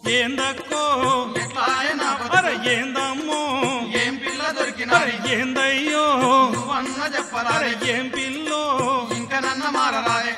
ఏందక్కో ఎట్లాయే నా అరే బతుకు ఏందమ్మో ఏం పిల్ల దొరికినా అరే ఏందయ్యో నువ్వన్న చెప్పరాదే అరే ఏం పిల్లో ఇంకా నన్న మారరాదే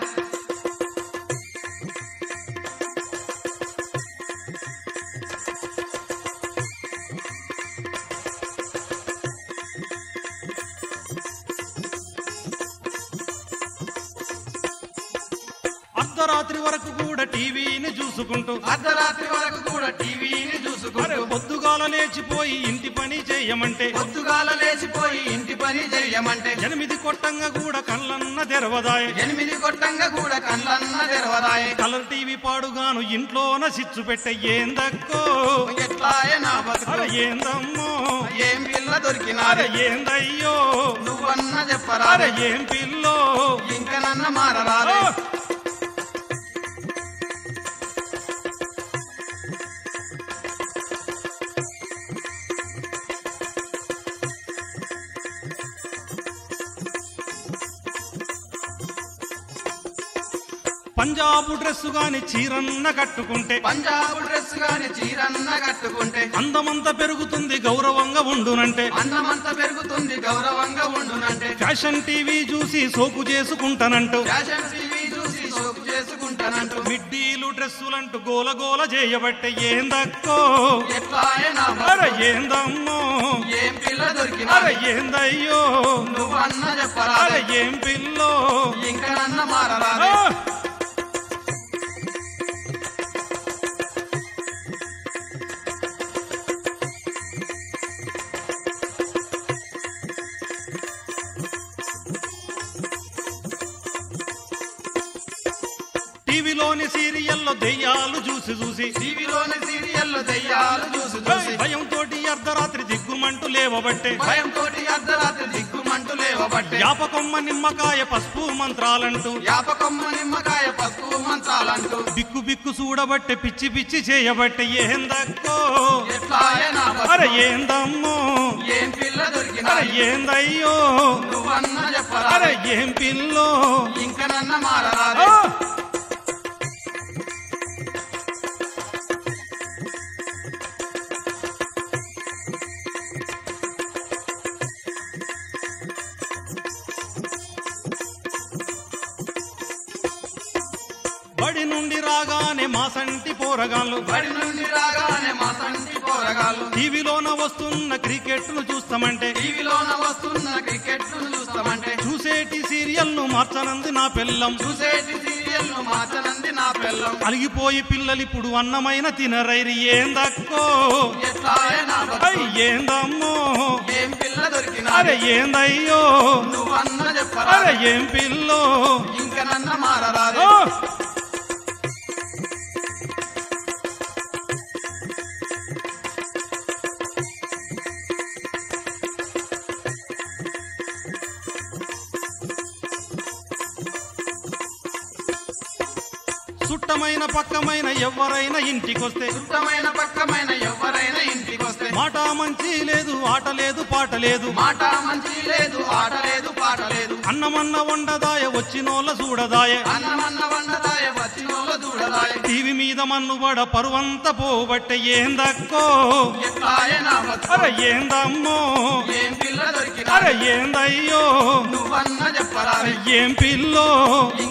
అర్ధరాత్రి వరకు కూడా టీవీని చూసుకుంటూ అర్ధరాత్రి వరకు కూడా టీవీని అరే చూసుకుంటూ పొద్దుగాల లేచిపోయి ఇంటి పని చేయమంటే పొద్దుగాల లేచిపోయి ఇంటి పని చెయ్యమంటే ఎనిమిది కొట్టంగా కూడా కళ్ళన్న తెరవదాయ ఎనిమిది కొట్టంగా కూడా కళ్ళన్న తెరవరాయే కలర్ టీవీ పాడుగాను ఇంట్లోన సిచ్చు పెట్టే ఏందక్కో ఎట్లాయే నా బతుకు అరే ఏందమ్మో ఏం పిల్ల అరే దొరికినారే ఏందయ్యో నువ్వన్న అరే చెప్పరాదే ఏం పిల్లో ఇంకా నన్న మారరాదే ఆ! పంజాబు డ్రెస్ గాని చీరన్న కట్టుకుంటే పంజాబ్ డ్రెస్ గాని చీరన్న కట్టుకుంటే అందమంతా పెరుగుతుంది గౌరవంగా ఉండునంటే అందమంతా పెరుగుతుంది గౌరవంగా ఉండునంటే ఫ్యాషన్ టీవీ చూసి సోకు చేసుకుంటానంటూ ఫ్యాషన్ టీవీ చూసి సోకు చేసుకుంటానంటూ మిడ్డీలు డ్రెస్సులంటూ గోల గోల చేయబట్టే ఏందక్కో ఎట్లాయే నా అరే బతుకు ఏందమ్మో ఏం పిల్ల అరే దొరికినారే ఏందయ్యో నువ్వన్న అరే చెప్పరాదే ఏం పిల్లో ఇంకా నన్న మారరాదే ఆ! టీవీలోని సీరియల్లో దెయ్యాలు చూసి చూసి టీవీలోని సీరియల్లో దెయ్యాలు చూసి చూసి భయంతో అర్ధరాత్రి దిగ్గుమంటూ లేవబట్టే భయంతో అర్ధరాత్రి దిక్కుమంటూ లేవబట్టే యాపకొమ్మ నిమ్మకాయ పసుపు మంత్రాలంటూ యాపకొమ్మ నిమ్మకాయ పసుపు మంత్రాలంటూ బిక్కు బిక్కు చూడబట్టే పిచ్చి పిచ్చి చేయబట్టే ఏందక్కో ఎట్లాయే నా అరే బతుకు ఏందమ్మో ఏం పిల్ల అరే దొరికినారే ఏందయ్యో నువ్వన్న అరే చెప్పరాదే ఏం పిల్లో ఇంకా నన్న మారరాదే ఆ! బడి నుండి రాగానే మా సంటి పోరగాళ్ళు బడి నుండి రాగానే మా తండ్రి పోరగాళ్ళు టీవీలోన వస్తున్న క్రికెట్ ను చూస్తామంటే టీవీలోన వస్తున్న క్రికెట్ ను చూస్తామంటే చూసేటి సీరియల్ ను మార్చనంది నా పిల్లం చూసేటి సీరియల్ ను మార్చనంది నా పిల్లం అలిగిపోయి పిల్లలిప్పుడు అన్నమైన తినరైరి ఏందక్కో ఎట్లాయే నా ఐ బతుకు ఏందమ్మో ఏం పిల్ల అరే దొరికినారే ఏందయ్యో నువ్వన్న అరే చెప్పరాదే ఏం పిల్లో ఇంకా నన్న మారరాదే ఆ! సుట్టమైన పక్కమైన ఎవరైనా ఇంటికొస్తే సుత్తమైన పక్కమైన ఎవరైనా ఇంటికొస్తే మాట మంచి లేదు ఆట లేదు పాట లేదు మాట మంచి లేదు ఆట లేదు పాట లేదు అన్నమన్న వండదాయ వచ్చినోళ్ళ చూడదాయ అన్నమన్న వండదాయ వచ్చినోళ్ళ దూడదాయ టీవీ మీద మన్నుబడ పరువంత పోబట్టే ఏందక్కో ఎట్లాయే నా బతుకు అరే ఏందమ్మో ఏం పిల్ల అరే దొరికినారే ఏందయ్యో నువ్వన్న అరే చెప్పరాదే ఏం పిల్లో